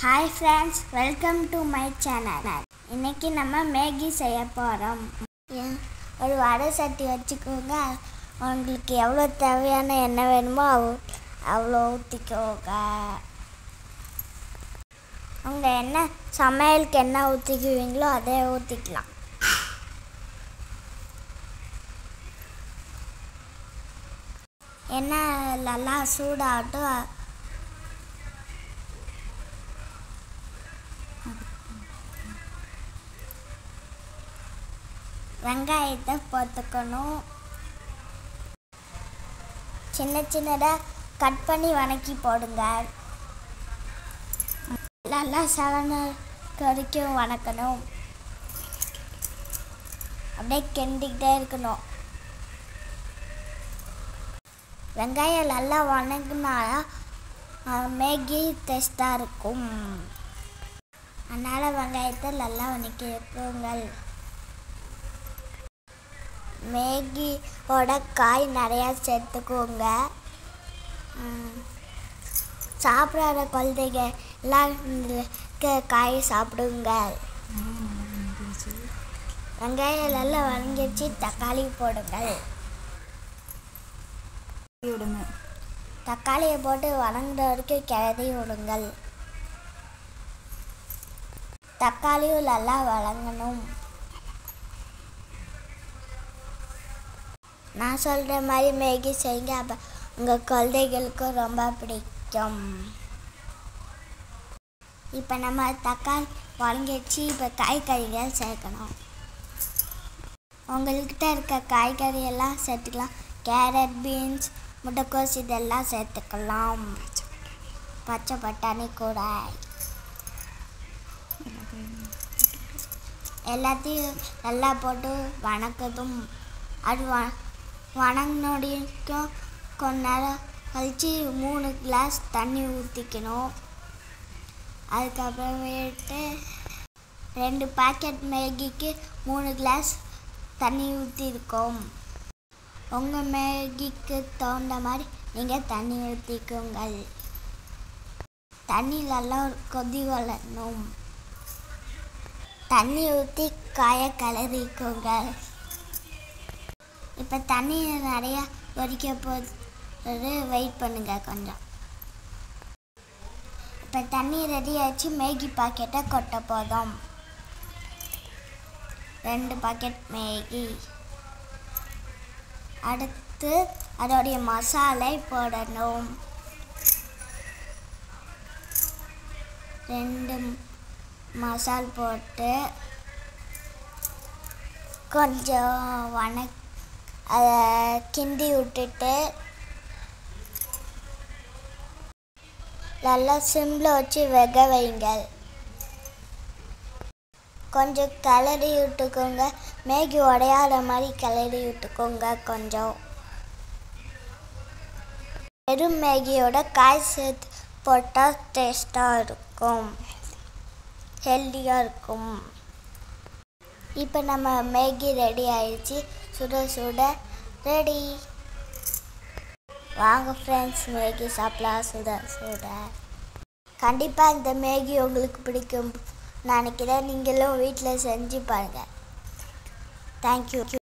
hi friends welcome to my channel இன்னைக்கு நம்ம Maggi செய்ய போகிறோம் ஒரு வடை சட்டி வச்சுக்கோங்க உங்களுக்கு எவ்வளோ தேவையான எண்ணெய் வேணுமோ அவ் அவ்வளோ ஊற்றிக்கோங்க உங்கள் என்ன சமையலுக்கு என்ன ஊற்றிக்குவீங்களோ அதே ஊற்றிக்கலாம் எண்ணெய் நல்லா சூடாகட்டும் வெங்காயத்தை போட்டுக்கணும் சின்ன சின்னதாக கட் பண்ணி வணக்கி போடுங்க நல்லா செவன வரைக்கும் வணக்கணும் அப்படியே கிண்டிக்கிட்டே இருக்கணும் வெங்காயம் நல்லா வணங்கினா மேகி டேஸ்ட்டாக இருக்கும் அதனால் வெங்காயத்தை நல்லா வணக்கி வைக்குங்கள் மேகியோட காய் நிறையா சேர்த்துக்கோங்க ம், சாப்பிடாத குழந்தைங்க எல்லாம் இந்த க- காய் சாப்பிடுங்க வெங்காயம் நல்லா வதங்கிடுச்சு தக்காளி போடுங்கள் விடுங்க தக்காளியை போட்டு வதங்குற வரைக்கும் கிளறி விடுங்கள் தக்காளியும் நல்லா வதங்கணும் நான் சொல்கிற மாதிரி மேகி செய்யுங்க அப்போ உங்கள் குழந்தைகளுக்கும் ரொம்ப பிடிக்கும் இப்போ நம்ம தக்காளி வதங்கிடுச்சு இப்போ காய்கறிகள் சேர்க்கணும் உங்கள்கிட்ட இருக்க காய்கறி எல்லாம் சேர்த்துக்கலாம் கேரட் பீன்ஸ் முட்டைக்கோஸ் இதெல்லாம் சேர்த்துக்கலாம் பச்சை பட்டாணி கூட எல்லாத்தையும் நல்லா போட்டு வணக்கதும் அது வ வணங்கினோடிக்கும் கொஞ்ச நேரம் கழித்து மூணு கிளாஸ் தண்ணி ஊற்றிக்கணும் அதுக்கப்புறமேட்டு ரெண்டு பாக்கெட் மேகிக்கு மூணு கிளாஸ் தண்ணி ஊற்றிருக்கோம் உங்கள் மேகிக்கு தகுந்த மாதிரி நீங்கள் தண்ணி ஊற்றிக்கோங்கள் தண்ணி நல்லா கொதி வளரணும் தண்ணி ஊற்றி காய கிளறிக்கோங்க இப்போ தண்ணி நிறையா கொதிக்க போது வெயிட் பண்ணுங்க கொஞ்சம் இப்போ தண்ணி ரெடி ஆச்சு மேகி பாக்கெட்டை கொட்ட போதும் ரெண்டு பாக்கெட் மேகி அடுத்து அதோடைய மசாலை போடணும் ரெண்டு மசால் போட்டு கொஞ்சம் வணக் அதை கிண்டி விட்டுட்டு நல்லா சிம்மில் வச்சு வேக வைங்க கொஞ்சம் கிளறி விட்டுக்கோங்க மேகி உடையாத மாதிரி கிளறி விட்டுக்கோங்க கொஞ்சம் வெறும் மேகியோட காய் சேர்த்து போட்டால் டேஸ்ட்டாக இருக்கும் ஹெல்த்தியாக இருக்கும் இப்போ நம்ம மேகி ரெடி ஆயிடுச்சு சுட சுட ரெடி வாங்க ஃப்ரெண்ட்ஸ் மேகி சாப்பிடலாம் சுட சுட கண்டிப்பாக இந்த மேகி உங்களுக்கு பிடிக்கும் நினைக்கிறேன் நீங்களும் வீட்டில் செஞ்சு பாருங்கள் தேங்க்யூ